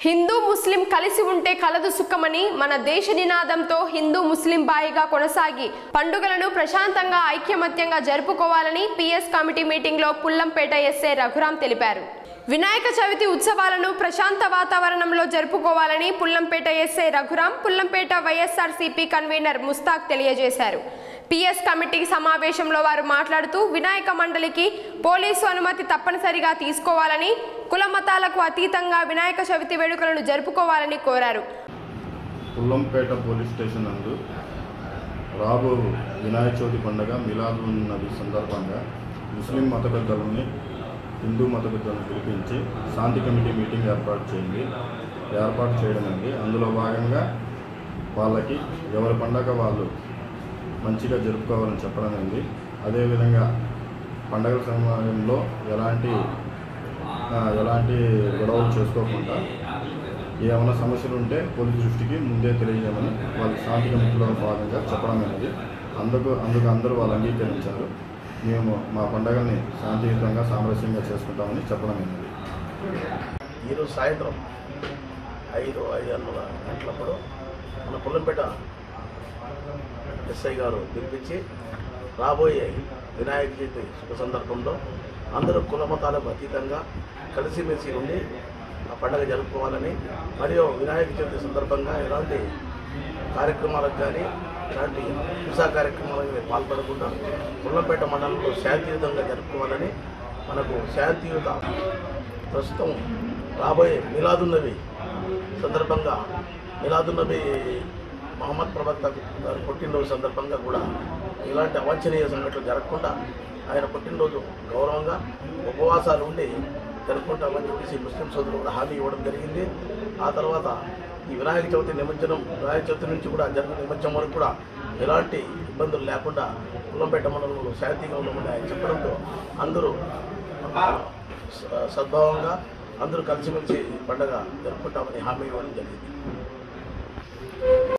హిందూ ముస్లిం కలిసి ఉంటే కలదు సుఖమని మన దేశ నినాదంతో హిందూ ముస్లిం బాయిగా కొనసాగి పండుగలను ప్రశాంతంగా ఐక్యమత్యంగా జరుపుకోవాలని పిఎస్ కమిటీ మీటింగ్లో పుల్లంపేట ఎస్ఏ రఘురాం తెలిపారు వినాయక చవితి ఉత్సవాలను ప్రశాంత వాతావరణంలో జరుపుకోవాలని Pullampeta SI Raghuram Pullampeta YSRCP convener Mushtaq తెలియజేశారు పిఎస్ కమిటీ సమావేశంలో వారు మాట్లాడుతూ వినాయక మండలికి పోలీసు అనుమతి తప్పనిసరిగా తీసుకోవాలని కుల మతాలకు అతీతంగా వినాయక చవితి వేడుకలను జరుపుకోవాలని కోరారు పుల్లంపేట పోలీస్ స్టేషన్ నందు రాబో వినాయక చవితి పండుగ మిలాదున్ నబీ సందర్భంగా ముస్లిం మత పెద్దలని హిందూ మత పెద్దలను పిలిపించి శాంతి కమిటీ మీటింగ్ ఏర్పాటు చేయండి ఏర్పాటు చేయడం అండి అందులో భాగంగా వాళ్ళకి ఎవరి పండగ వాళ్ళు మంచిగా జరుపుకోవాలని చెప్పడం అండి అదేవిధంగా పండగల సమయంలో ఎలాంటి ఆ, ఎలాంటి గొడవలు చేసుకోకుండా ఏమైనా సమస్యలు ఉంటే పోలీసు దృష్టికి ముందే తెలియజేయమని వాళ్ళ శాంతి కమిటీలో భాగంగా చెప్పడం అనేది అందుకు అందుకు అందరూ వాళ్ళు అంగీకరించారు మేము మా పండగల్ని శాంతియుతంగా సామరస్యంగా చేసుకుంటామని చెప్పడం అనేది ఈరోజు సాయంత్రం ఐదు ఐదున్నర గంటలప్పుడు మన పుల్లంపేట ఎస్ఐ గారు పిలిపించి రాబోయే వినాయక చవితి శుభ సందర్భంలో అందరూ కుల మతాలకు అతీతంగా కలిసిమెలిసి ఉండి ఆ పండుగ జరుపుకోవాలని మరియు వినాయక చవితి సందర్భంగా ఎలాంటి కార్యక్రమాలకు కానీ ఇలాంటి హింసా కార్యక్రమాలకు కానీ పాల్పడకుండా పుల్లంపేట మండలంలో శాంతియుతంగా జరుపుకోవాలని మనకు శాంతియుత ప్రస్తుతం రాబోయే మిలాదున్నవి సందర్భంగా మిలాదున్నవి మహమ్మద్ ప్రవక్త గారి పుట్టినరోజు సందర్భంగా కూడా ఇలాంటి అవాంఛనీయ సంఘటనలు జరగకుండా ఆయన పుట్టినరోజు గౌరవంగా ఉపవాసాలు ఉండి జరుపుకుంటామని చెప్పేసి ముస్లిం సోదరులు కూడా హామీ ఇవ్వడం జరిగింది ఆ తర్వాత ఈ వినాయక చవితి నిమజ్జనం వినాయక చవితి నుంచి కూడా జరిగిన నిమజ్జనం వరకు కూడా ఎలాంటి ఇబ్బందులు లేకుండా కులంపేట మండలంలో శాంతిగా ఉండమని ఆయన చెప్పడంతో అందరూ స- సద్భావంగా అందరూ కలిసిమెలిసి ఈ పండగ జరుపుకుంటామని హామీ ఇవ్వడం జరిగింది